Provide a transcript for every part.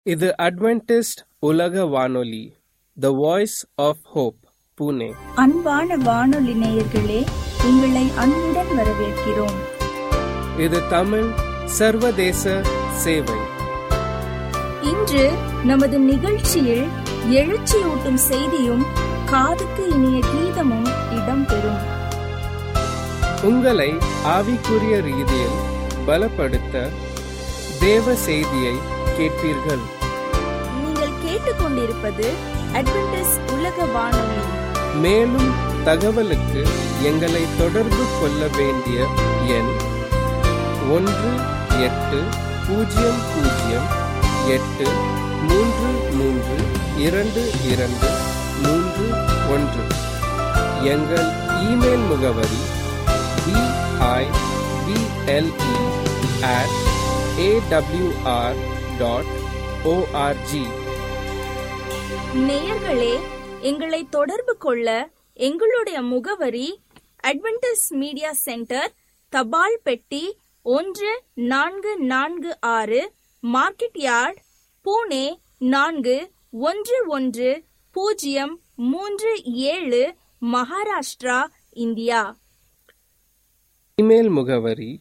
இது அட்வென்டிஸ்ட் உலக வானொலி the voice of hope Pune அன்பான வானொலி நேயர்களே உங்களை அன்புடன் வரவேற்கிறோம் இது தமிழ் சர்வதேச சேவை இன்று நமது நிகழ்ச்சியில் எழுச்சியூட்டும் செய்தியும் காதுக்கு இனிய கீதமும் இடம்பெறும் உங்களை ஆவிக்குரிய ரீதியில் பலப்படுத்த தேவ செய்தியை கேட்பீர்கள் நீங்கள் கேட்டுக்கொண்டிருப்பது அட்வென்டிஸ் உலக வானொலி மேலும் தகவலுக்கு எங்களை தொடர்பு கொள்ள வேண்டிய எண் ஒன்று எட்டு பூஜ்ஜியம் பூஜ்ஜியம் எட்டு மூன்று மூன்று இரண்டு இரண்டு மூன்று ஒன்று எங்கள் இமெயில் முகவரி BIBLE at AWR dot ORG நேயர்களே எங்களை தொடர்பு கொள்ள எங்களுடைய முகவரி அட்வென்டிஸ் மீடியா சென்டர் தபால் பெட்டி ஒன்று நான்கு நான்கு ஆறு மார்க்கெட் யார்ட் பூனே நான்கு ஒன்று ஒன்று பூஜ்ஜியம் மூன்று ஏழு மகாராஷ்டிரா இந்தியா இமெயில் முகவரி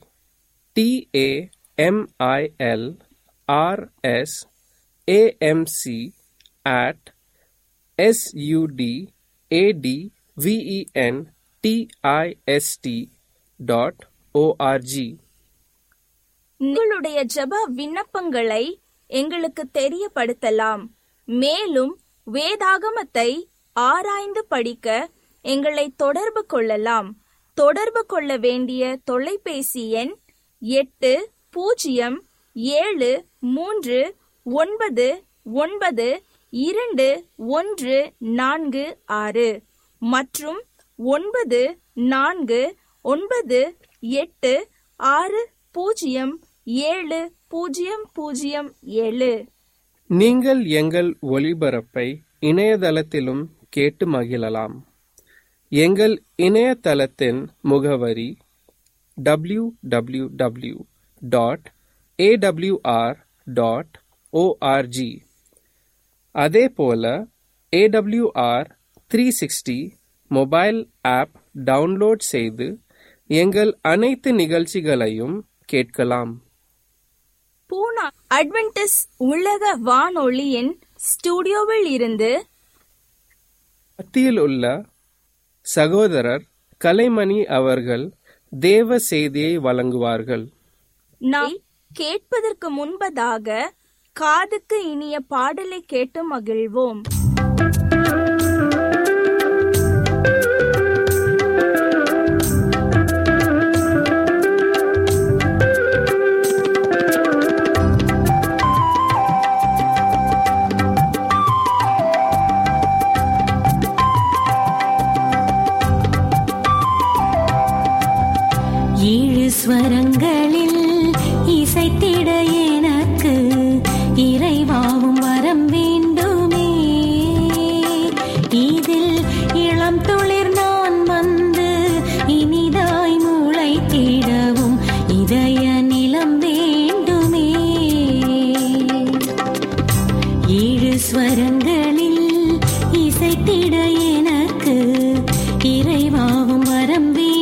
TAMIL RS AMC at SUD AD VEN TIST dot ORG உங்களுடைய ஜெப விண்ணப்பங்களை எங்களுக்கு தெரியப்படுத்தலாம் மேலும் வேதாகமத்தை ஆராய்ந்து படிக்க எங்களை தொடர்பு கொள்ளலாம் தொடர்பு கொள்ள வேண்டிய தொலைபேசி எண் எட்டு பூஜ்ஜியம் ஏழு மூன்று ஒன்பது ஒன்பது இரண்டு ஒன்று நான்கு ஆறு மற்றும் ஒன்பது நான்கு ஒன்பது எட்டு ஆறு பூஜ்ஜியம் ஏழு பூஜ்ஜியம் பூஜ்ஜியம் ஏழு நீங்கள் எங்கள் ஒளிபரப்பை இணையதளத்திலும் கேட்டு மகிழலாம் எங்கள் இணையதளத்தின் முகவரி W W W dot AWR dot ORG அதே போல AWR three sixty mobile app download செய்து எங்கள் அனைத்து நிகழ்ச்சிகளையும் கேட்கலாம் பூனா அட்வென்டிஸ் உலக வானொலியின் ஸ்டுடியோவில் இருந்து மத்தியில் உள்ள சகோதரர் கலைமணி அவர்கள் தேவ செய்தியை வழங்குவார்கள் நாம் கேட்பதற்கு முன்பதாக காதுக்கு இனிய பாடலை கேட்டு மகிழ்வோம் ஏழு ஸ்வரங்களில் இசைத்திட எனக்கு இறைவாவும் வரம் வேண்டுமே இதில் இளம் துளிர் நான் வந்து இனிதாய் முளைத்திடவும் இதய நிலம் வேண்டுமே ஏழு ஸ்வரங்களில் இசைத்திட எனக்கு இறைவாவும் வரம் வேண்டுமே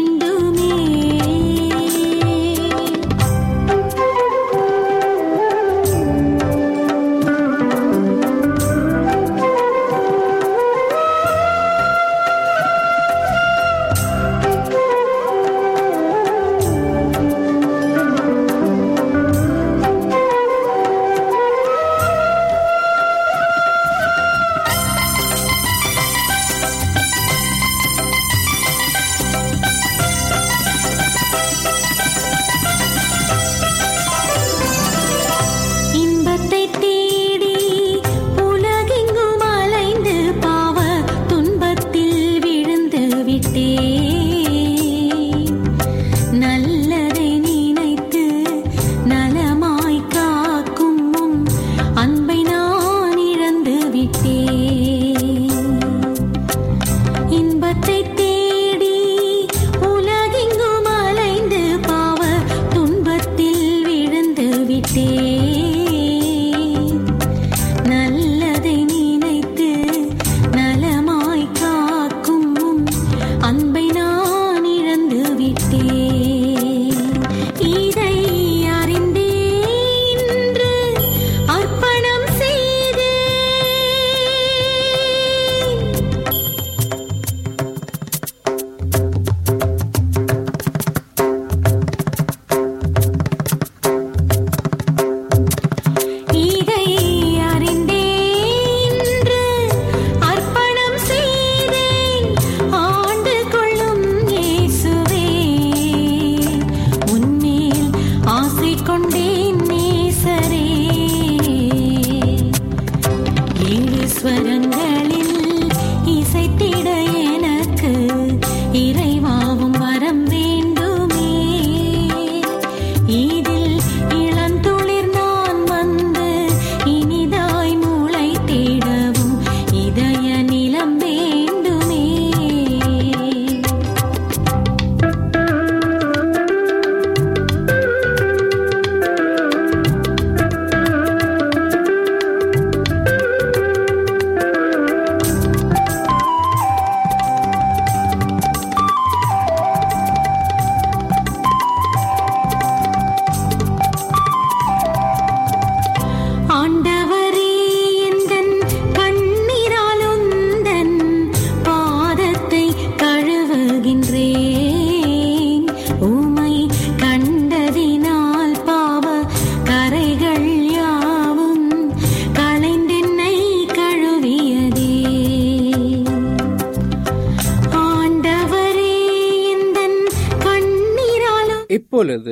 இப்பொழுது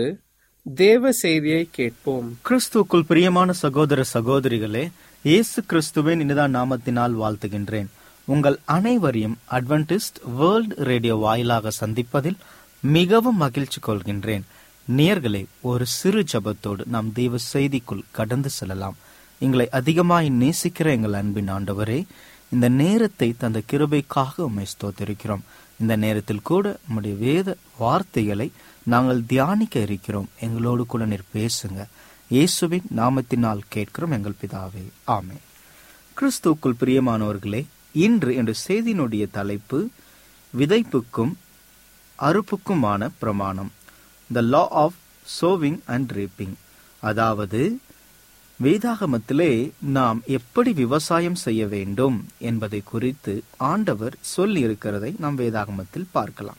தேவ செய்தியை கேட்போம் கிறிஸ்துவுக்குள் பிரியமான சகோதர சகோதரிகளே இயேசு கிறிஸ்துவின் இனிதான் நாமத்தினால் வாழ்த்துகின்றேன் உங்கள் அனைவரையும் அட்வென்டிஸ்ட் வேர்ல்ட் ரேடியோ வாயிலாக சந்திப்பதில் மிகவும் மகிழ்ச்சி கொள்கின்றேன் நேயர்களே ஒரு சிறு ஜபத்தோடு நாம் தெய்வ செய்திக்குள் கடந்து செல்லலாம் எங்களை அதிகமாய் நேசிக்கிற எங்கள் அன்பின் ஆண்டவரே இந்த நேரத்தை தந்த கிருபைக்காக உம்மை ஸ்தோத்திருக்கிறோம் இந்த நேரத்தில் கூட உம்முடைய வேத வார்த்தைகளை நாங்கள் தியானிக்க இருக்கிறோம் எங்களோடு கூட நீர் பேசுங்க இயேசுவின் நாமத்தினால் கேட்கிறோம் எங்கள் பிதாவே ஆமே கிறிஸ்துவுக்குள் பிரியமானவர்களே இன்று என்ற செய்தியினுடைய தலைப்பு விதைப்புக்கும் அறுப்புக்குமான பிரமாணம் the law of sowing and reaping அதாவது வேதாகமத்திலே நாம் எப்படி விவசாயம் செய்ய வேண்டும் என்பதை குறித்து ஆண்டவர் சொல்லி இருக்கிறதை நாம் வேதாகமத்தில் பார்க்கலாம்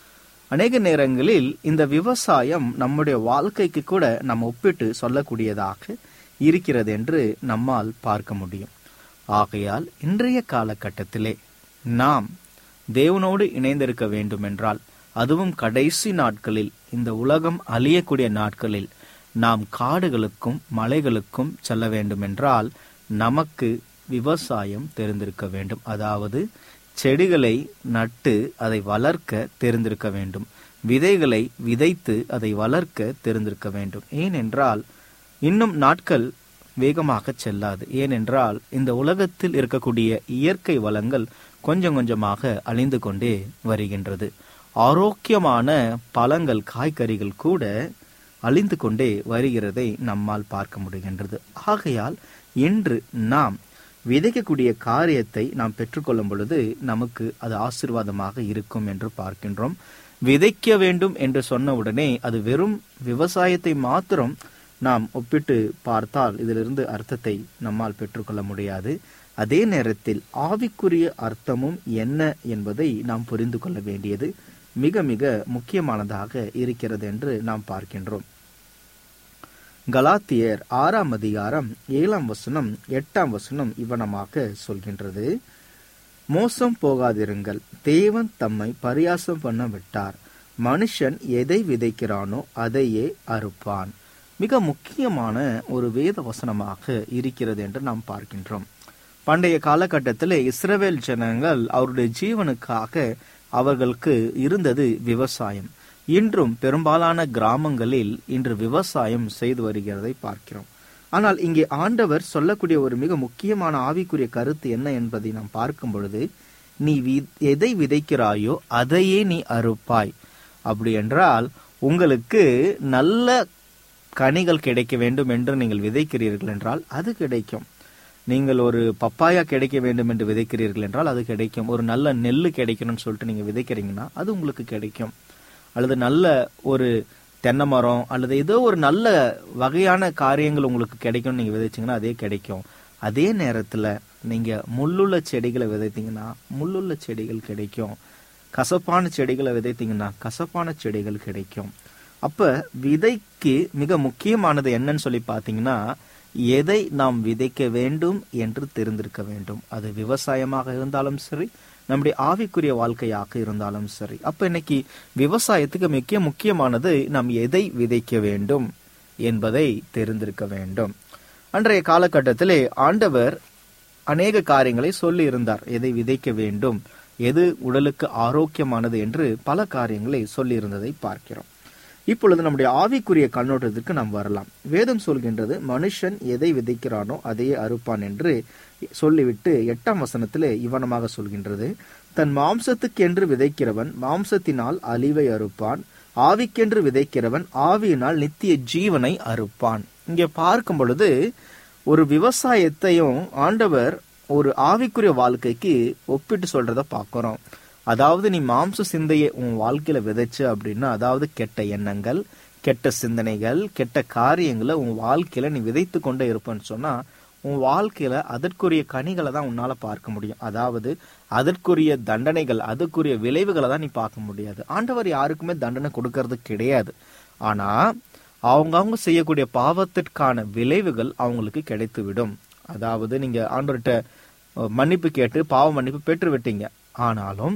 அநேக நேரங்களில் இந்த விவசாயம் நம்முடைய வாழ்க்கைக்கு கூட நாம் ஒப்பிட்டு சொல்லக்கூடியதாக இருக்கிறது என்று நம்மால் பார்க்க முடியும் ஆகையால் இன்றைய காலகட்டத்திலே நாம் தேவனோடு இணைந்திருக்க வேண்டும் என்றால் அதுவும் கடைசி நாட்களில் இந்த உலகம் அழியக்கூடிய நாட்களில் நாம் காடுகளுக்கும் மலைகளுக்கும் செல்ல வேண்டுமென்றால் நமக்கு விவசாயம் தெரிந்திருக்க வேண்டும் அதாவது செடிகளை நட்டு அதை வளர்க்க தெரிந்திருக்க வேண்டும் விதைகளை விதைத்து அதை வளர்க்க தெரிந்திருக்க வேண்டும் ஏனென்றால் இன்னும் நாட்கள் வேகமாக செல்லாது ஏனென்றால் இந்த உலகத்தில் இருக்கக்கூடிய இயற்கை வளங்கள் கொஞ்சம் கொஞ்சமாக அழிந்து கொண்டே வருகின்றது ஆரோக்கியமான பழங்கள் காய்கறிகள் கூட அழிந்து கொண்டே வருகிறதை நம்மால் பார்க்க முடிகின்றது ஆகையால் இன்று நாம் விதைக்கக்கூடிய காரியத்தை நாம் பெற்றுக்கொள்ளும் பொழுது நமக்கு அது ஆசீர்வாதமாக இருக்கும் என்று பார்க்கின்றோம் விதைக்க வேண்டும் என்று சொன்ன உடனே அது வெறும் விவசாயத்தை மாத்திரம் நாம் ஒப்பிட்டு பார்த்தால் இதிலிருந்து அர்த்தத்தை நம்மால் பெற்றுக்கொள்ள முடியாது அதே நேரத்தில் ஆவிக்குரிய அர்த்தமும் என்ன என்பதை நாம் புரிந்து கொள்ள வேண்டியது மிக மிக முக்கியமானதாக இருக்கிறது என்று நாம் பார்க்கின்றோம் கலாத்தியர் ஆறாம் அதிகாரம் ஏழாம் வசனம் எட்டாம் வசனம் இவனமாக சொல்கின்றது மோசம் போகாதிருங்கள் தேவன் தம்மை பரியாசம் பண்ண விட்டார் மனுஷன் எதை விதைக்கிறானோ அதையே அறுப்பான் மிக முக்கியமான ஒரு வேத வசனமாக இருக்கிறது என்று நாம் பார்க்கின்றோம் பண்டைய காலகட்டத்தில் இஸ்ரவேல் ஜனங்கள் அவருடைய ஜீவனுக்காக அவர்களுக்கு இருந்தது விவசாயம் இன்றும் பெரும்பாலான கிராமங்களில் இன்று விவசாயம் செய்து வருகிறதை பார்க்கிறோம் ஆனால் இங்கே ஆண்டவர் சொல்லக்கூடிய ஒரு மிக முக்கியமான ஆவிக்குரிய கருத்து என்ன என்பதை நாம் பார்க்கும் பொழுது நீ எதை விதைக்கிறாயோ அதையே நீ அறுப்பாய் அப்படி என்றால் உங்களுக்கு நல்ல கனிகள் கிடைக்க வேண்டும் என்று நீங்கள் விதைக்கிறீர்கள் என்றால் அது கிடைக்கும் நீங்கள் ஒரு பப்பாயா கிடைக்க வேண்டும் என்று விதைக்கிறீர்கள் என்றால் அது கிடைக்கும் ஒரு நல்ல நெல் கிடைக்கணும்னு சொல்லிட்டு நீங்க விதைக்கிறீங்கன்னா அது உங்களுக்கு கிடைக்கும் அல்லது நல்ல ஒரு தென்னை மரம் அல்லது ஏதோ ஒரு நல்ல வகையான காரியங்கள் உங்களுக்கு கிடைக்கும்னு நீங்க விதைச்சீங்கன்னா அதே கிடைக்கும் அதே நேரத்துல நீங்க முள்ளுள்ள செடிகளை விதைத்தீங்கன்னா முள்ளுள்ள செடிகள் கிடைக்கும் கசப்பான செடிகளை விதைத்தீங்கன்னா கசப்பான செடிகள் கிடைக்கும் அப்ப விதைக்கு மிக முக்கியமானது என்னன்னு சொல்லி பாத்தீங்கன்னா எதை நாம் விதைக்க வேண்டும் என்று தெரிந்திருக்க வேண்டும் அது விவசாயமாக இருந்தாலும் சரி நம்முடைய ஆவிக்குரிய வாழ்க்கையாக இருந்தாலும் சரி அப்ப இன்னைக்கு விவசாயத்துக்கு மிக முக்கியமானது நாம் எதை விதைக்க வேண்டும் என்பதை தெரிந்திருக்க வேண்டும் அன்றைய காலகட்டத்திலே ஆண்டவர் அநேக காரியங்களை சொல்லி இருந்தார் எதை விதைக்க வேண்டும் எது உடலுக்கு ஆரோக்கியமானது என்று பல காரியங்களை சொல்லி இருந்ததை பார்க்கிறோம் இப்பொழுது நம்முடைய ஆவிக்குரிய கண்ணோட்டத்திற்கு நாம் வரலாம் வேதம் சொல்கின்றது மனுஷன் எதை விதைக்கிறானோ அதையே அறுப்பான் என்று சொல்லிவிட்டு எட்டாம் வசனத்திலே இவனமாக சொல்கின்றது தன் மாம்சத்துக்கென்று விதைக்கிறவன் மாம்சத்தினால் அழிவை அறுப்பான் ஆவிக்கென்று விதைக்கிறவன் ஆவியினால் நித்திய ஜீவனை அறுப்பான் இங்கே பார்க்கும் பொழுது ஒரு விவசாயத்தையும் ஆண்டவர் ஒரு ஆவிக்குரிய வாழ்க்கைக்கு ஒப்பிட்டு சொல்றத பார்க்கிறோம் அதாவது நீ மாம்ச சிந்தையை உன் வாழ்க்கையில விதைச்ச அப்படின்னா அதாவது கெட்ட எண்ணங்கள் கெட்ட சிந்தனைகள் கெட்ட காரியங்களை உன் வாழ்க்கையில நீ விதைத்து கொண்டே இருப்பேன்னு சொன்னா உன் வாழ்க்கையில அதற்குரிய கனிகளை தான் உன்னால பார்க்க முடியும் அதாவது அதற்குரிய தண்டனைகள் அதற்குரிய விளைவுகளை தான் நீ பார்க்க முடியாது ஆண்டவர் யாருக்குமே தண்டனை கொடுக்கறது கிடையாது ஆனா அவங்கவுங்க செய்யக்கூடிய பாவத்திற்கான விளைவுகள் அவங்களுக்கு கிடைத்து விடும் அதாவது நீங்க ஆண்டவர்கிட்ட மன்னிப்பு கேட்டு பாவ மன்னிப்பு பெற்று விட்டீங்க ஆனாலும்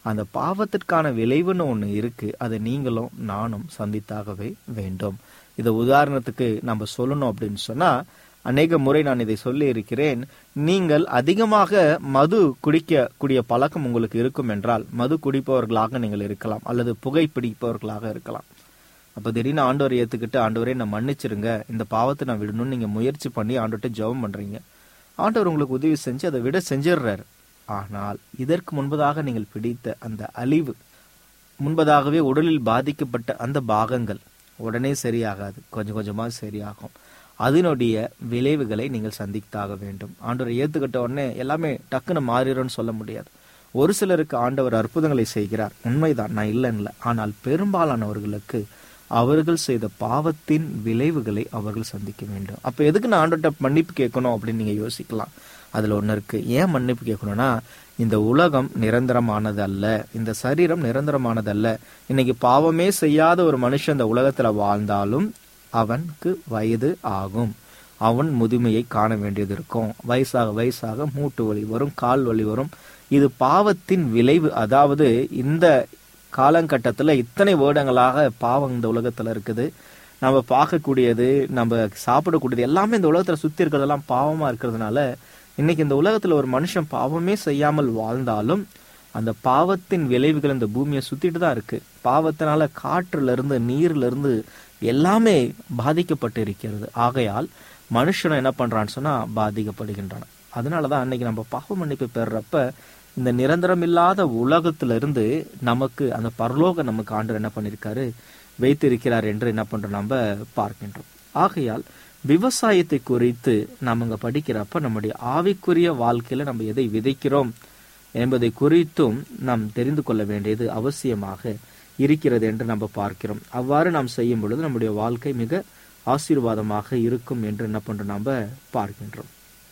அந்த பாவத்திற்கான விளைவுன்னு ஒன்று இருக்கு அதை நீங்களும் நானும் சந்தித்தாகவே வேண்டும் இதை உதாரணத்துக்கு நம்ம சொல்லணும் அப்படின்னு சொன்னா அநேக முறை நான் இதை சொல்லி இருக்கிறேன் நீங்கள் அதிகமாக மது குடிக்க கூடிய பழக்கம் உங்களுக்கு இருக்கும் என்றால் மது குடிப்பவர்களாக நீங்கள் இருக்கலாம் அல்லது புகை பிடிப்பவர்களாக இருக்கலாம் அப்ப திடீர்னு ஆண்டவர் ஏத்துக்கிட்டு ஆண்டவரே நான் மன்னிச்சிருங்க இந்த பாவத்தை நான் விடணும்னு நீங்க முயற்சி பண்ணி ஆண்டவர்கிட்ட ஜெபம் பண்றீங்க ஆண்டவர் உங்களுக்கு உதவி செஞ்சு அதை விட செஞ்சிடுறாரு ஆனால் இதற்கு முன்பதாக நீங்கள் பிடித்த அந்த அழிவு முன்பதாகவே உடலில் பாதிக்கப்பட்ட அந்த பாகங்கள் உடனே சரியாகாது கொஞ்சம் கொஞ்சமா சரியாகும் அதனுடைய விளைவுகளை நீங்கள் சந்தித்தாக வேண்டும் ஆண்டவரை ஏத்துக்கிட்ட உடனே எல்லாமே டக்குன்னு மாறிடும்னு சொல்ல முடியாது ஒரு சிலருக்கு ஆண்டவர் அற்புதங்களை செய்கிறார் உண்மைதான் நான் இல்லைன்னு ஆனால் பெரும்பாலானவர்களுக்கு அவர்கள் செய்த பாவத்தின் விளைவுகளை அவர்கள் சந்திக்க வேண்டும் அப்ப எதுக்கு நான் ஆண்டவர்கிட்ட மன்னிப்பு கேட்கணும் அப்படின்னு நீங்க யோசிக்கலாம் அதுல ஒண்ணு இருக்கு ஏன் மன்னிப்பு கேட்கணும்னா இந்த உலகம் நிரந்தரமானது அல்ல இந்த சரீரம் நிரந்தரமானது அல்ல இன்னைக்கு பாவமே செய்யாத ஒரு மனுஷன் இந்த உலகத்துல வாழ்ந்தாலும் அவனுக்கு வயது ஆகும் அவன் முதுமையை காண வேண்டியது இருக்கும் வயசாக வயசாக மூட்டு வலி வரும் கால் வலி வரும் இது பாவத்தின் விளைவு அதாவது இந்த காலகட்டத்துல இத்தனை வருடங்களாக பாவம் இந்த உலகத்துல இருக்குது நம்ம பார்க்கக்கூடியது நம்ம சாப்பிடக்கூடியது எல்லாமே இந்த உலகத்துல சுத்தி இருக்கிறதெல்லாம் பாவமா இருக்கிறதுனால இன்னைக்கு இந்த உலகத்துல ஒரு மனுஷன் பாவமே செய்யாமல் வாழ்ந்தாலும் அந்த பாவத்தின் விளைவுகள் இந்த பூமியை சுத்திட்டு தான் இருக்கு பாவத்தினால காற்றுல இருந்து நீர்ல இருந்து எல்லாமே பாதிக்கப்பட்டு இருக்கிறது ஆகையால் மனுஷன் என்ன பண்றான்னு சொன்னா பாதிக்கப்படுகின்றான் அதனாலதான் அன்னைக்கு நம்ம பாவ மன்னிப்பு பெறுறப்ப இந்த நிரந்தரம் இல்லாத உலகத்துல இருந்து நமக்கு அந்த பரலோக நமக்கு ஆண்டு என்ன பண்ணிருக்காரு வைத்திருக்கிறார் என்று என்ன பண்றோம் நம்ம பார்க்கின்றோம் ஆகையால் விவசாயத்தை குறித்து நம்ம இங்க படிக்கிறப்ப நம்முடைய ஆவிக்குரிய வாழ்க்கையில நம்ம எதை விதைக்கிறோம் என்பதை குறித்தும் நாம் தெரிந்து கொள்ள வேண்டியது அவசியமாக இருக்கிறது என்று நம்ம பார்க்கிறோம் அவ்வாறு நாம் செய்யும் பொழுது நம்முடைய வாழ்க்கை மிக ஆசீர்வாதமாக இருக்கும் என்று என்ன பண்றோம் நம்ம பார்க்கின்றோம்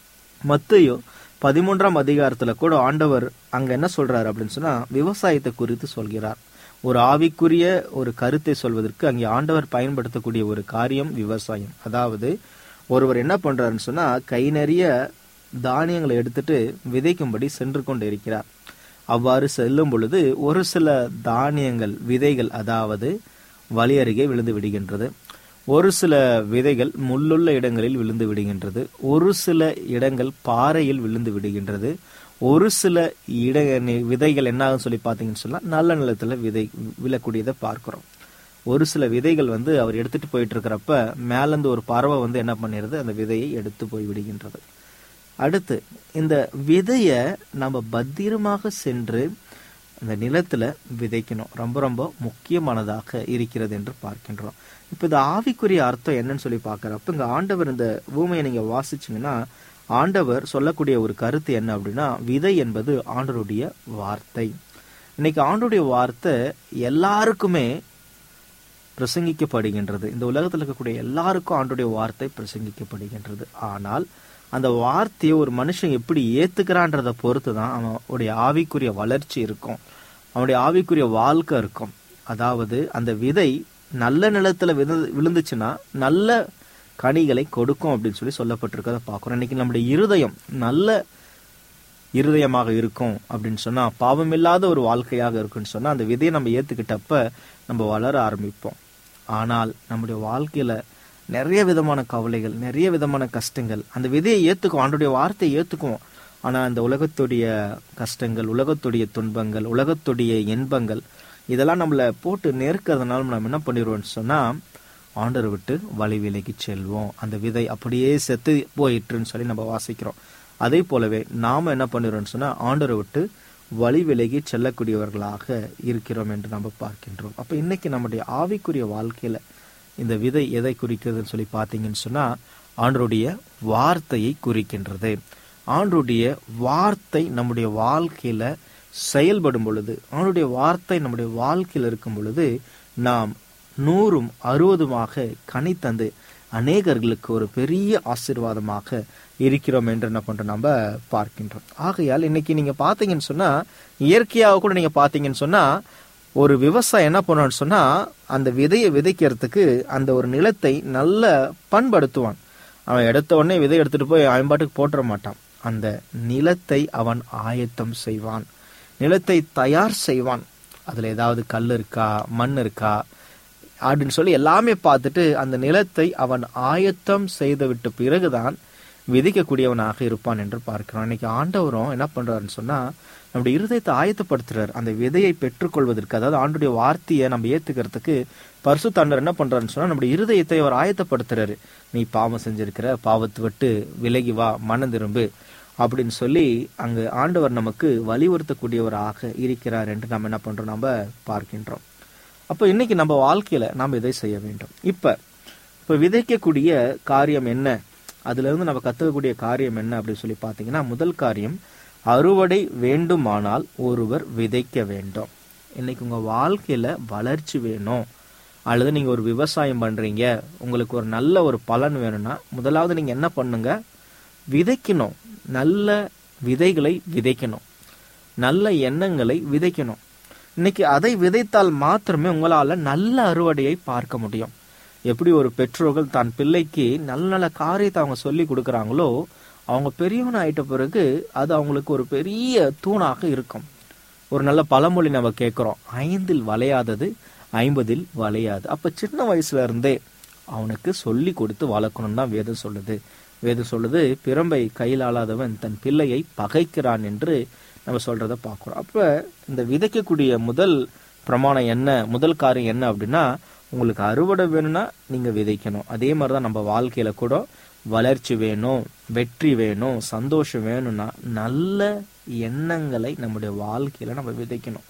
மத்தையோ பதிமூன்றாம் அதிகாரத்துல கூட ஆண்டவர் அங்க என்ன சொல்றாரு அப்படின்னு சொன்னா விவசாயத்தை குறித்து சொல்கிறார் ஒரு ஆவிக்குரிய ஒரு கருத்தை சொல்வதற்கு அங்கே ஆண்டவர் பயன்படுத்தக்கூடிய ஒரு காரியம் விவசாயம் அதாவது ஒருவர் என்ன பண்றாருன்னு சொன்னா கை நிறைய தானியங்களை எடுத்துட்டு விதைக்கும்படி சென்று கொண்டு இருக்கிறார் அவ்வாறு செல்லும் பொழுது ஒரு சில தானியங்கள் விதைகள் அதாவது வழி அருகே விழுந்து விடுகின்றது ஒரு சில விதைகள் முள்ளுள்ள இடங்களில் விழுந்து விடுகின்றது ஒரு சில இடங்கள் பாறையில் விழுந்து விடுகின்றது ஒரு சில இட விதைகள் என்ன ஆகும் சொல்லி பார்த்தீங்கன்னு சொன்னா நல்ல நிலத்துல விதை விழக்கூடியதை பார்க்கிறோம் ஒரு சில விதைகள் வந்து அவர் எடுத்துட்டு போயிட்டு இருக்கிறப்ப மேலேருந்து ஒரு பறவை வந்து என்ன பண்ணிடுது அந்த விதையை எடுத்து போய் விடுகின்றது அடுத்து இந்த விதைய நம்ம பத்திரமாக சென்று அந்த நிலத்துல விதைக்கணும் ரொம்ப ரொம்ப முக்கியமானதாக இருக்கிறது என்று பார்க்கின்றோம் இப்ப இந்த ஆவிக்குரிய அர்த்தம் என்னன்னு சொல்லி பார்க்கறப்ப இங்க ஆண்டவர் இந்த பூமியை நீங்க வாசிச்சீங்கன்னா ஆண்டவர் சொல்லக்கூடிய ஒரு கருத்து என்ன அப்படின்னா விதை என்பது ஆண்டவருடைய வார்த்தை இன்னைக்கு ஆண்டுடைய வார்த்தை எல்லாருக்குமே பிரசங்கிக்கப்படுகின்றது இந்த உலகத்தில் இருக்கக்கூடிய எல்லாருக்கும் ஆண்டுடைய வார்த்தை பிரசங்கிக்கப்படுகின்றது ஆனால் அந்த வார்த்தையை ஒரு மனுஷன் எப்படி ஏத்துக்கிறான்றத பொறுத்து தான் அவனுடைய ஆவிக்குரிய வளர்ச்சி இருக்கும் அவனுடைய ஆவிக்குரிய வாழ்க்கை இருக்கும் அதாவது அந்த விதை நல்ல நிலத்துல விழு விழுந்துச்சுன்னா நல்ல கனிகளை கொடுக்கும் அப்படின்னு சொல்லி சொல்லப்பட்டிருக்கத பார்க்குறோம் இன்னைக்கு நம்முடைய இருதயம் நல்ல இருதயமாக இருக்கும் அப்படின்னு சொன்னா பாவம் இல்லாத ஒரு வாழ்க்கையாக இருக்குன்னு சொன்னா அந்த விதையை நம்ம ஏத்துக்கிட்டப்ப நம்ம வளர ஆரம்பிப்போம் ஆனால் நம்முடைய வாழ்க்கையில நிறைய விதமான கவலைகள் நிறைய விதமான கஷ்டங்கள் அந்த விதையை ஏத்துக்கும் ஆண்டுடைய வார்த்தையை ஏத்துக்குவோம் ஆனா அந்த உலகத்துடைய கஷ்டங்கள் உலகத்துடைய துன்பங்கள் உலகத்துடைய இன்பங்கள் இதெல்லாம் நம்மள போட்டு நெருக்கிறதுனால நம்ம என்ன பண்ணிடுவோம்னு சொன்னா ஆண்டர் விட்டு வழி விலகி செல்வோம் அந்த விதை அப்படியே செத்து போயிட்டுன்னு சொல்லி நம்ம வாசிக்கிறோம் அதே போலவே நாம என்ன பண்ணிடுறோம்னு சொன்னா ஆண்டரை விட்டு வழி விலகி செல்லக்கூடியவர்களாக இருக்கிறோம் என்று நம்ம பார்க்கின்றோம் அப்ப இன்னைக்கு நம்முடைய ஆவிக்குரிய வாழ்க்கையில இந்த விதை எதை குறிக்கிறதுன்னு சொல்லி பார்த்தீங்கன்னு சொன்னா ஆண்டருடைய வார்த்தையை குறிக்கின்றது ஆண்டருடைய வார்த்தை நம்முடைய வாழ்க்கையில செயல்படும் பொழுது அவனுடைய வார்த்தை நம்முடைய வாழ்க்கையில் இருக்கும் பொழுது நாம் நூறும் அறுபதுமாக கனி தந்து அநேகர்களுக்கு ஒரு பெரிய ஆசீர்வாதமாக இருக்கிறோம் என்று என்ன பண்றோம் நம்ம பார்க்கின்றோம் ஆகையால் இன்னைக்கு நீங்க பாத்தீங்கன்னு சொன்னா இயற்கையாக கூட நீங்க பாத்தீங்கன்னு சொன்னா ஒரு விவசாயம் என்ன பண்ணுவான்னு சொன்னா அந்த விதையை விதைக்கிறதுக்கு அந்த ஒரு நிலத்தை நல்ல பண்படுத்துவான் அவன் எடுத்த உடனே விதை எடுத்துட்டு போய் அவன் பாட்டுக்கு போட்டுற மாட்டான் அந்த நிலத்தை அவன் ஆயத்தம் செய்வான் நிலத்தை தயார் செய்வான் அதுல ஏதாவது கல் இருக்கா மண் இருக்கா அப்படின்னு சொல்லி எல்லாமே பார்த்துட்டு அந்த நிலத்தை அவன் ஆயத்தம் செய்து விட்ட பிறகுதான் விதைக்கக்கூடியவனாக இருப்பான் என்று பார்க்கிறோம் இன்னைக்கு ஆண்டவரும் என்ன பண்றாருன்னு சொன்னா நம்முடைய இருதயத்தை ஆயத்தப்படுத்துறாரு அந்த விதையை பெற்றுக்கொள்வதற்கு அதாவது ஆண்டுடைய வார்த்தையை நம்ம ஏத்துக்கிறதுக்கு பரிசு தாண்டர் என்ன பண்றாருன்னு சொன்னா நம்முடைய இருதயத்தை அவர் ஆயத்தப்படுத்துறாரு நீ பாவம் செஞ்சிருக்கிற பாவத்தை விட்டு விலகி வா மனம் திரும்பு அப்படின்னு சொல்லி அங்கு ஆண்டவர் நமக்கு வலியுறுத்தக்கூடியவராக இருக்கிறார் என்று நம்ம என்ன பண்றோம் நம்ம பார்க்கின்றோம் அப்போ இன்னைக்கு நம்ம வாழ்க்கையில நாம் இதை செய்ய வேண்டும் இப்ப இப்ப விதைக்கக்கூடிய காரியம் என்ன அதுல இருந்து நம்ம கத்துக்கக்கூடிய காரியம் என்ன அப்படின்னு சொல்லி பாத்தீங்கன்னா முதல் காரியம் அறுவடை வேண்டுமானால் ஒருவர் விதைக்க வேண்டும் இன்னைக்கு உங்க வாழ்க்கையில வளர்ச்சி வேணும் அல்லது நீங்க ஒரு விவசாயம் பண்றீங்க உங்களுக்கு ஒரு நல்ல ஒரு பலன் வேணும்னா முதலாவது நீங்க என்ன பண்ணுங்க விதைக்கணும் நல்ல விதைகளை விதைக்கணும் நல்ல எண்ணங்களை விதைக்கணும் இன்னைக்கு அதை விதைத்தால் மாத்திரமே உங்களால நல்ல அறுவடையை பார்க்க முடியும் எப்படி ஒரு பெற்றோர்கள் தான் பிள்ளைக்கு நல்ல நல்ல காரியத்தை அவங்க சொல்லி கொடுக்கறாங்களோ அவங்க பெரியவன் ஆயிட்ட பிறகு அது அவங்களுக்கு ஒரு பெரிய தூணாக இருக்கும் ஒரு நல்ல பழமொழி நம்ம கேட்கிறோம் ஐந்தில் வளையாதது ஐம்பதில் வளையாது அப்ப சின்ன வயசுல இருந்தே அவனுக்கு சொல்லி கொடுத்து வளர்க்கணும் தான் வேதம் சொல்லுது வேதம் சொல்லுது பிரம்பை கையில் ஆளாதவன் தன் பிள்ளையை பகைக்கிறான் என்று நம்ம சொல்றத பார்க்கிறோம் அப்ப இந்த விதைக்கக்கூடிய முதல் பிரமாணம் என்ன முதல் காரியம் என்ன அப்படின்னா உங்களுக்கு அறுவடை வேணும்னா நீங்க விதைக்கணும் அதே மாதிரிதான் நம்ம வாழ்க்கையில கூட வளர்ச்சி வேணும் வெற்றி வேணும் சந்தோஷம் வேணும்னா நல்ல எண்ணங்களை நம்முடைய வாழ்க்கையில நம்ம விதைக்கணும்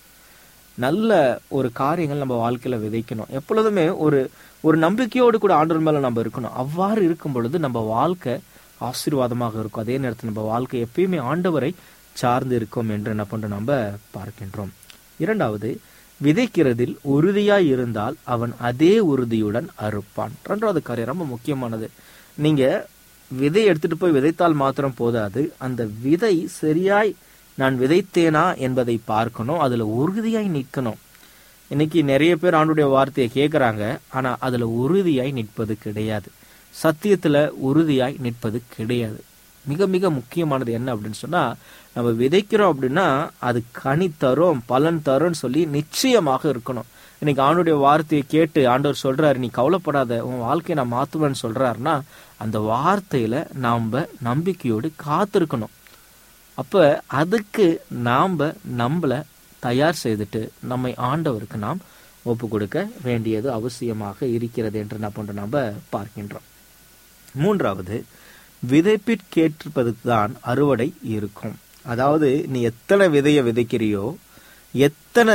நல்ல ஒரு காரியங்கள் நம்ம வாழ்க்கையில விதைக்கணும் எப்பொழுதுமே ஒரு ஒரு நம்பிக்கையோடு கூட ஆண்டவர் மேல நம்ம இருக்கணும் அவ்வாறு இருக்கும் பொழுது நம்ம வாழ்க்கை ஆசீர்வாதமாக இருக்கும் அதே நேரத்தில் நம்ம வாழ்க்கை எப்பயுமே ஆண்டவரை சார்ந்து இருக்கும் என்று என்ன பண்றோம் நம்ம பார்க்கின்றோம் இரண்டாவது விதைக்கிறதில் உறுதியாய் இருந்தால் அவன் அதே உறுதியுடன் அறுப்பான் இரண்டாவது காரியம் ரொம்ப முக்கியமானது நீங்க விதை எடுத்துட்டு போய் விதைத்தால் மாத்திரம் போதாது அந்த விதை சரியாய் நான் விதைத்தேனா என்பதை பார்க்கணும் அதுல உறுதியாய் நிற்கணும் இன்னைக்கு நிறைய பேர் ஆண்டுடைய வார்த்தையை கேட்கறாங்க ஆனா அதுல உறுதியாய் நிற்பது கிடையாது சத்தியத்துல உறுதியாய் நிற்பது கிடையாது மிக மிக முக்கியமானது என்ன அப்படின்னு சொன்னா நம்ம விதைக்கிறோம் அப்படின்னா அது கனி தரும் பலன் தரும்னு சொல்லி நிச்சயமாக இருக்கணும் இன்னைக்கு ஆண்டுடைய வார்த்தையை கேட்டு ஆண்டவர் சொல்றாரு நீ கவலைப்படாத உன் வாழ்க்கையை நான் மாத்துவேன்னு சொல்றாருன்னா அந்த வார்த்தையில நாம நம்பிக்கையோடு காத்திருக்கணும் அப்ப அதுக்கு நாம நம்மள தயார் செய்துட்டு நம்மை ஆண்டவருக்கு நாம் ஒப்பு கொடுக்க வேண்டியது அவசியமாக இருக்கிறது என்று என்ன பண்றோம் நாம பார்க்கின்றோம் மூன்றாவது விதைப்பிற்கேற்பதுக்கு தான் அறுவடை இருக்கும் அதாவது நீ எத்தனை விதைய விதைக்கிறியோ எத்தனை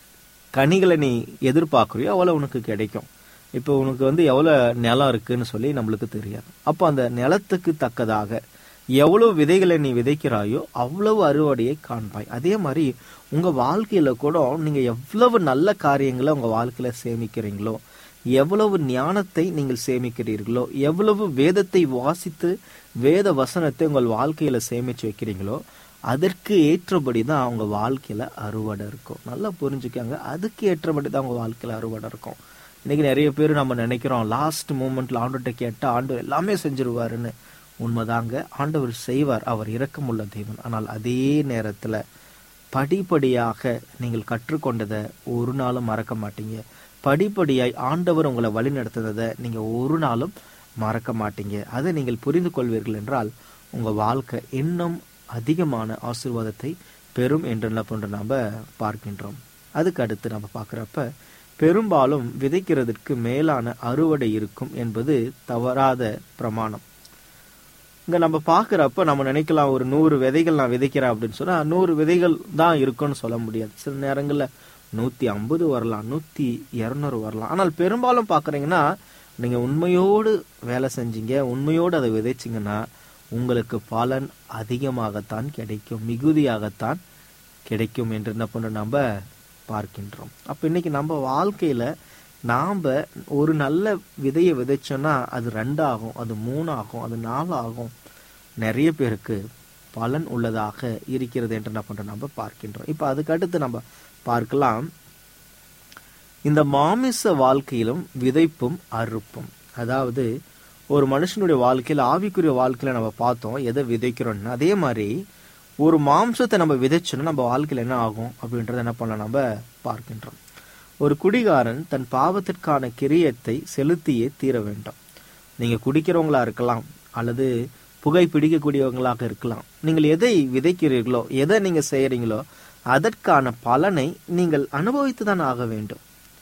கனிகளை நீ எதிர்பார்க்குறியோ அவ்வளவு உனக்கு கிடைக்கும் இப்போ உனக்கு வந்து எவ்வளவு நிலம் இருக்குன்னு சொல்லி நம்மளுக்கு தெரியாது அப்போ அந்த நிலத்துக்கு தக்கதாக எவ்வளவு விதைகளை நீ விதைக்கிறாயோ அவ்வளவு அறுவடையை காண்பாய் அதே மாதிரி உங்க வாழ்க்கையில கூட நீங்க எவ்வளவு நல்ல காரியங்களை உங்க வாழ்க்கையில சேமிக்கிறீங்களோ எவ்வளவு ஞானத்தை நீங்கள் சேமிக்கிறீர்களோ எவ்வளவு வேதத்தை வாசித்து வேத வசனத்தை உங்கள் வாழ்க்கையில சேமிச்சு வைக்கிறீங்களோ அதற்கு ஏற்றபடி தான் அவங்க வாழ்க்கையில அறுவடை இருக்கும் நல்லா புரிஞ்சுக்கங்க அதுக்கு ஏற்றபடி தான் உங்க வாழ்க்கையில அறுவடை இருக்கும் இன்னைக்கு நிறைய பேர் நம்ம நினைக்கிறோம் லாஸ்ட் மூமெண்ட்ல ஆண்டுகிட்ட கேட்டா ஆண்டு எல்லாமே செஞ்சிருவாருன்னு உண்மைதாங்க ஆண்டவர் செய்வார் அவர் இரக்கமுள்ள தெய்வன் ஆனால் அதே நேரத்துல படிப்படியாக நீங்கள் கற்றுக்கொண்டதை ஒரு நாளும் மறக்க மாட்டீங்க படிப்படியாய் ஆண்டவர் உங்களை வழி நடத்துனதை நீங்க ஒரு நாளும் மறக்க மாட்டீங்க அதை நீங்கள் புரிந்து கொள்வீர்கள் என்றால் உங்க வாழ்க்கை இன்னும் அதிகமான ஆசீர்வாதத்தை பெறும் என்று என்ன பண்ற நாம பார்க்கின்றோம் அதுக்கு அடுத்து நம்ம பார்க்குறப்ப பெரும்பாலும் விதைக்கிறதுக்கு மேலான அறுவடை இருக்கும் என்பது தவறாத பிரமாணம் இங்க நம்ம பாக்குறப்ப நம்ம நினைக்கலாம் ஒரு நூறு விதைகள் நான் விதைக்கிறேன் அப்படின்னு சொன்னா நூறு விதைகள் தான் இருக்கும்னு சொல்ல முடியாது சில நேரங்கள்ல நூத்தி ஐம்பது வரலாம் நூத்தி இருநூறு வரலாம் ஆனால் பெரும்பாலும் பாக்குறீங்கன்னா நீங்க உண்மையோடு வேலை செஞ்சீங்க உண்மையோடு அதை விதைச்சிங்கன்னா உங்களுக்கு பலன் அதிகமாகத்தான் கிடைக்கும் மிகுதியாகத்தான் கிடைக்கும் என்று என்ன பண்ண நம்ம பார்க்கின்றோம் அப்ப இன்னைக்கு நம்ம வாழ்க்கையில நாம ஒரு நல்ல விதையை விதைச்சோம்னா அது ரெண்டு ஆகும் அது மூணு ஆகும் அது நாலு ஆகும் நிறைய பேருக்கு பலன் உள்ளதாக இருக்கிறது என்று என்ன பண்றோம் நம்ம பார்க்கின்றோம் இப்ப அதுக்கு அடுத்து நம்ம பார்க்கலாம் இந்த மாமிச வாழ்க்கையிலும் விதைப்பும் அறுப்பும் அதாவது ஒரு மனுஷனுடைய வாழ்க்கையில ஆவிக்குரிய வாழ்க்கையில நம்ம பார்த்தோம் எதை விதைக்கிறோம்னு அதே மாதிரி ஒரு மாம்சத்தை நம்ம விதைச்சோன்னா நம்ம வாழ்க்கையில் என்ன ஆகும் அப்படின்றத என்ன பண்ணலாம் நம்ம பார்க்கின்றோம் ஒரு குடிகாரன் தன் பாவத்திற்கான கிரியத்தை செலுத்தியே தீர வேண்டும் நீங்க குடிக்கிறவங்களா இருக்கலாம் அல்லது புகை பிடிக்கக்கூடியவங்களாக இருக்கலாம் நீங்கள் எதை விதைக்கிறீர்களோ எதை நீங்க செய்யறீங்களோ அதற்கான பலனை நீங்கள் அனுபவித்து தான் ஆக வேண்டும்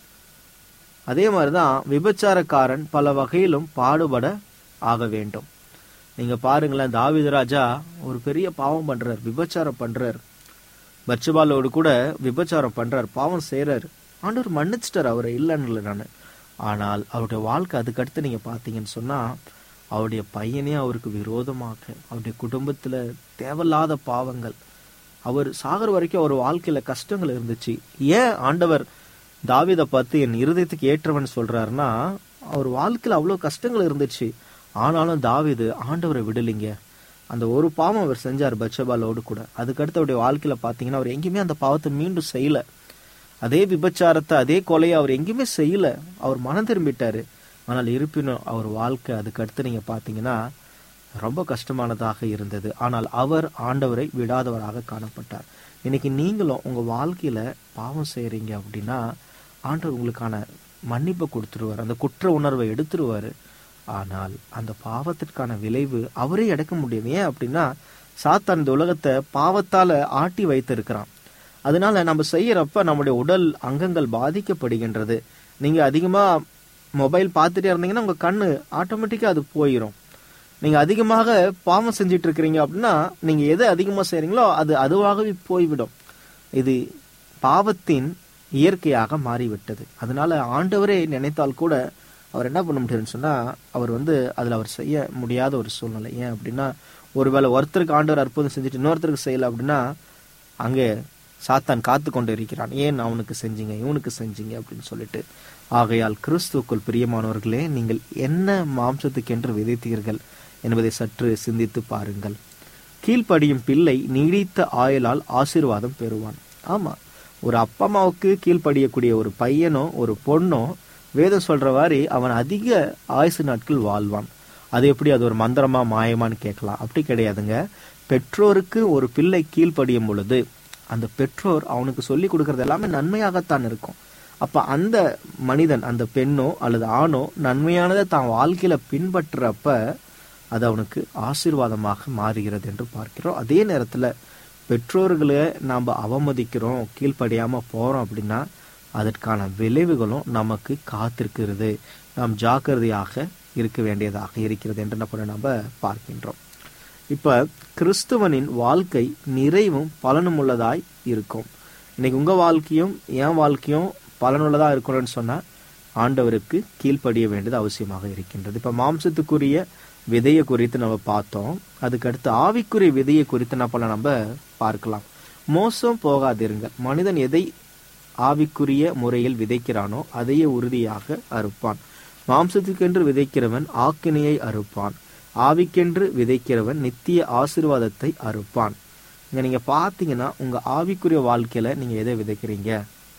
அதே மாதிரிதான் விபச்சாரக்காரன் பல வகையிலும் பாடுபட ஆக வேண்டும் நீங்க பாருங்களேன் தாவீது ராஜா ஒரு பெரிய பாவம் பண்றார் விபச்சாரம் பண்றார் பட்சபாலோடு கூட விபச்சாரம் பண்றார் பாவம் செய்யறாரு ஆண்டவர் மன்னிச்சிட்டார் அவரை இல்லைன்னு இல்லை நான் ஆனால் அவருடைய வாழ்க்கை அதுக்கடுத்து நீங்க பார்த்தீங்கன்னு சொன்னா அவருடைய பையனே அவருக்கு விரோதமாக அவருடைய குடும்பத்துல தேவையில்லாத பாவங்கள் அவர் சாகர வரைக்கும் அவர் வாழ்க்கையில கஷ்டங்கள் இருந்துச்சு ஏன் ஆண்டவர் தாவீதை பார்த்து என் இருதயத்துக்கு ஏற்றவன் சொல்றாருன்னா அவர் வாழ்க்கையில அவ்வளவு கஷ்டங்கள் இருந்துச்சு ஆனாலும் தாவீது ஆண்டவரை விடலைங்க அந்த ஒரு பாவம் அவர் செஞ்சார் பச்சபாலோடு கூட அதுக்கடுத்து அவருடைய வாழ்க்கையில பாத்தீங்கன்னா அவர் எங்கேயுமே அந்த பாவத்தை மீண்டும் செய்யல அதே விபச்சாரத்தை அதே கொலையை அவர் எங்கேயுமே செய்யல அவர் மனம் திரும்பிட்டாரு ஆனால் இருப்பினும் அவர் வாழ்க்கை அதுக்கடுத்து நீங்க பாத்தீங்கன்னா ரொம்ப கஷ்டமானதாக இருந்தது ஆனால் அவர் ஆண்டவரை விடாதவராக காணப்பட்டார் இன்னைக்கு நீங்களும் உங்க வாழ்க்கையில பாவம் செய்றீங்க அப்படின்னா ஆண்டவர் உங்களுக்கான மன்னிப்பை கொடுத்துருவார் அந்த குற்ற உணர்வை எடுத்துருவாரு ஆனால் அந்த பாவத்திற்கான விளைவு அவரே எடுக்க முடியும் ஏன் அப்படின்னா சாத்தான் இந்த உலகத்தை பாவத்தால ஆட்டி வைத்திருக்கிறான் அதனால நம்ம செய்யறப்ப நம்முடைய உடல் அங்கங்கள் பாதிக்கப்படுகின்றது நீங்க அதிகமா மொபைல் பார்த்துட்டே இருந்தீங்கன்னா உங்க கண்ணு ஆட்டோமேட்டிக்கா அது போயிடும் நீங்க அதிகமாக பாவம் செஞ்சுட்டு இருக்கிறீங்க அப்படின்னா நீங்க எதை அதிகமா செய்றீங்களோ அது அதுவாகவே போய்விடும் இது பாவத்தின் இயற்கையாக மாறிவிட்டது அதனால ஆண்டவரே நினைத்தால் கூட அவர் என்ன பண்ண முடியாதுன்னு சொன்னா அவர் வந்து அதுல அவர் செய்ய முடியாத ஒரு சூழ்நிலை ஏன் அப்படின்னா ஒருவேளை ஒருத்தருக்கு ஆண்டவர் அற்புதம் செஞ்சுட்டு இன்னொருத்தருக்கு செய்யல அப்படின்னா அங்கே சாத்தான் காத்து கொண்டு இருக்கிறான் ஏன் அவனுக்கு செஞ்சீங்க இவனுக்கு செஞ்சீங்க அப்படின்னு சொல்லிட்டு ஆகையால் கிறிஸ்துவுக்குள் பிரியமானவர்களே நீங்கள் என்ன மாம்சத்துக்கென்று விதைத்தீர்கள் என்பதை சற்று சிந்தித்து பாருங்கள் கீழ்ப்படியும் பிள்ளை நீடித்த ஆயுளால் ஆசீர்வாதம் பெறுவான் ஆமா ஒரு அப்பா அம்மாவுக்கு கீழ்ப்படியக்கூடிய ஒரு பையனோ ஒரு பொண்ணோ வேதம் சொல்ற மாதிரி அவன் அதிக ஆயுசு நாட்கள் வாழ்வான் அது எப்படி அது ஒரு மந்திரமா மாயமான்னு கேட்கலாம் அப்படி கிடையாதுங்க பெற்றோருக்கு ஒரு பிள்ளை கீழ்ப்படியும் பொழுது அந்த பெற்றோர் அவனுக்கு சொல்லி கொடுக்கறது எல்லாமே நன்மையாகத்தான் இருக்கும் அப்ப அந்த மனிதன் அந்த பெண்ணோ அல்லது ஆணோ நன்மையானதை தான் வாழ்க்கையில பின்பற்றுறப்ப அது அவனுக்கு ஆசீர்வாதமாக மாறுகிறது என்று பார்க்கிறோம் அதே நேரத்துல பெற்றோர்களை நாம் அவமதிக்கிறோம் கீழ்ப்படியாம போறோம் அப்படின்னா அதற்கான விளைவுகளும் நமக்கு காத்திருக்கிறது நாம் ஜாக்கிரதையாக இருக்க வேண்டியதாக இருக்கிறது என்று என்ன பண்ண நம்ம பார்க்கின்றோம் இப்ப கிறிஸ்துவனின் வாழ்க்கை நிறைவும் பலனும் உள்ளதாய் இருக்கும் இன்னைக்கு உங்க வாழ்க்கையும் என் வாழ்க்கையும் பலனுள்ளதா இருக்கணும்னு சொன்னா ஆண்டவருக்கு கீழ்ப்படிய வேண்டியது அவசியமாக இருக்கின்றது இப்ப மாம்சத்துக்குரிய விதையை குறித்து நம்ம பார்த்தோம் அதுக்கடுத்து ஆவிக்குரிய விதையை குறித்து என்ன பண்ண நம்ம பார்க்கலாம் மோசம் போகாதிருங்கள் மனிதன் எதை ஆவிக்குரிய முறையில் விதைக்கிறானோ அதையே உறுதியாக அறுப்பான் மாம்சத்துக்கென்று விதைக்கிறவன் ஆக்கினையை அறுப்பான் ஆவிக்கென்று விதைக்கிறவன் நித்திய ஆசீர்வாதத்தை அறுப்பான் இங்க நீங்க பாத்தீங்கன்னா உங்க ஆவிக்குரிய வாழ்க்கையில நீங்க எதை விதைக்கிறீங்க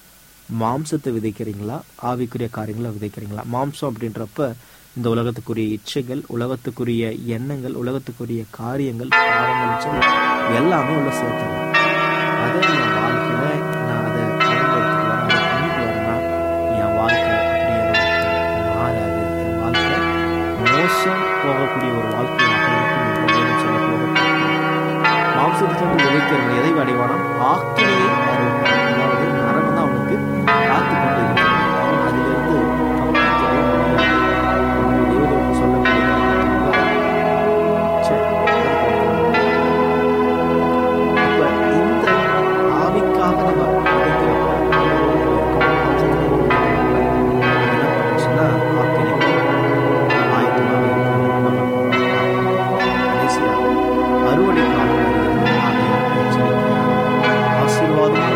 மாம்சத்தை விதைக்கிறீங்களா ஆவிக்குரிய காரியங்களை விதைக்கிறீங்களா மாம்சம் அப்படின்றப்ப இந்த உலகத்துக்குரிய இச்சைகள் உலகத்துக்குரிய எண்ணங்கள் உலகத்துக்குரிய காரியங்கள் பாவங்கள் இச்சைகள் எல்லாமே உள்ள சேர்த்துங்க அதை என் வாழ்க்கையில நான் அதை பயன்படுத்திட்டு வரேன் அதை பண்ணிட்டு வரேன்னா என் வாழ்க்கை அப்படியே தான் மாறாது என் வாழ்க்கை மோசம் போகக்கூடிய ஒரு வாழ்க்கையாக இருக்கும் என்று வேதம் சொல்லப்படுவது மாம்சத்திலிருந்து விதைக்கிறவன் எதை அடைவானா ஆக்கினையை அடைவான் அதாவது நரகம் தான் அவனுக்கு காத்து கொண்டு இருக்கிறது அவன் அதிலிருந்து தப்பிக்கவே முடியாது என்று தேவதூதன் சொல்லக்கூடிய சரி, இப்ப இந்த ஆவிக்காக நம்ம விதைக்கிறப்ப மாம்சத்துக்கு விதைக்கிறப்ப என்ன பண்ணுன்னு சொன்னா ஆக்கினைக்கு ஆயத்தமாக இருக்கணும் நம்ம பார்க்கணும். கடைசியாக அறுவடை காலம் வருகிறது. ஆகையால் எச்சரிக்கையாக ஆசீர்வாதம்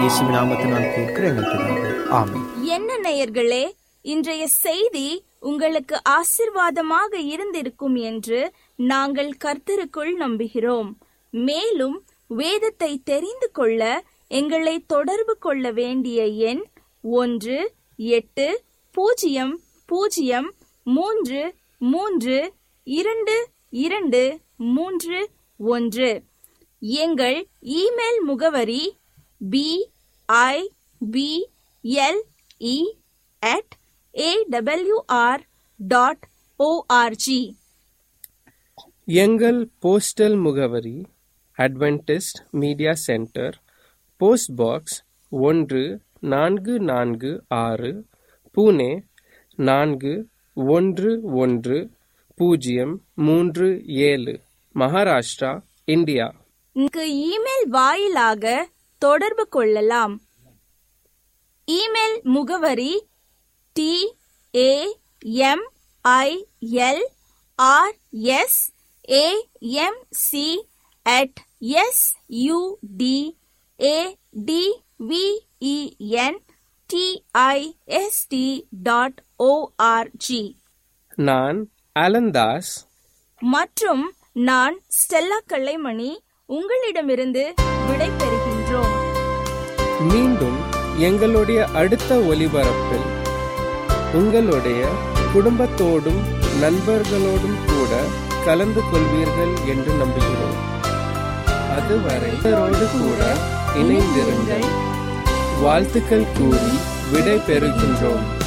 இயேசுவின் நாமத்தினால் கேட்கிற எங்கள் பிதாவே ஆமென் என்ன நேயர்களே இன்றைய செய்தி உங்களுக்கு ஆசிர்வாதமாக இருந்திருக்கும் என்று நாங்கள் கர்த்தருக்குள் நம்புகிறோம் மேலும் வேதத்தை தெரிந்து கொள்ள எங்களை தொடர்பு கொள்ள வேண்டிய எண் ஒன்று எட்டு பூஜ்ஜியம் பூஜ்ஜியம் மூன்று மூன்று இரண்டு இரண்டு மூன்று ஒன்று எங்கள் இமெயில் முகவரி B I B L E at AWR dot ORG எங்கள் போஸ்டல் முகவரி Adventist media centre post box ஒன்று நான்கு நான்கு ஆறு புனே நான்கு ஒன்று ஒன்று பூஜ்ஜியம் மூன்று ஏழு மகாராஷ்டிரா இந்தியா இங்கு இமெயில் வாயிலாக தொடர்பு கொள்ளலாம் இமெயில் முகவரி T A M I L R S A M C at S U D A D V E N T I S T dot ORG நான் அலந்தாஸ் மற்றும் நான் ஸ்டெல்லா கலைமணி உங்களிடமிருந்து விடை பெறுகின்றோம் மீண்டும் எங்களுடைய அடுத்த ஒலிபரப்பில் உங்களுடைய குடும்பத்தோடும் நண்பர்களோடும் கூட கலந்து கொள்வீர்கள் என்று நம்புகிறோம் அதுவரை இவரோடு கூட இணைந்திருங்கள் வாழ்த்துக்கள் கூறி விடை பெறுகின்றோம்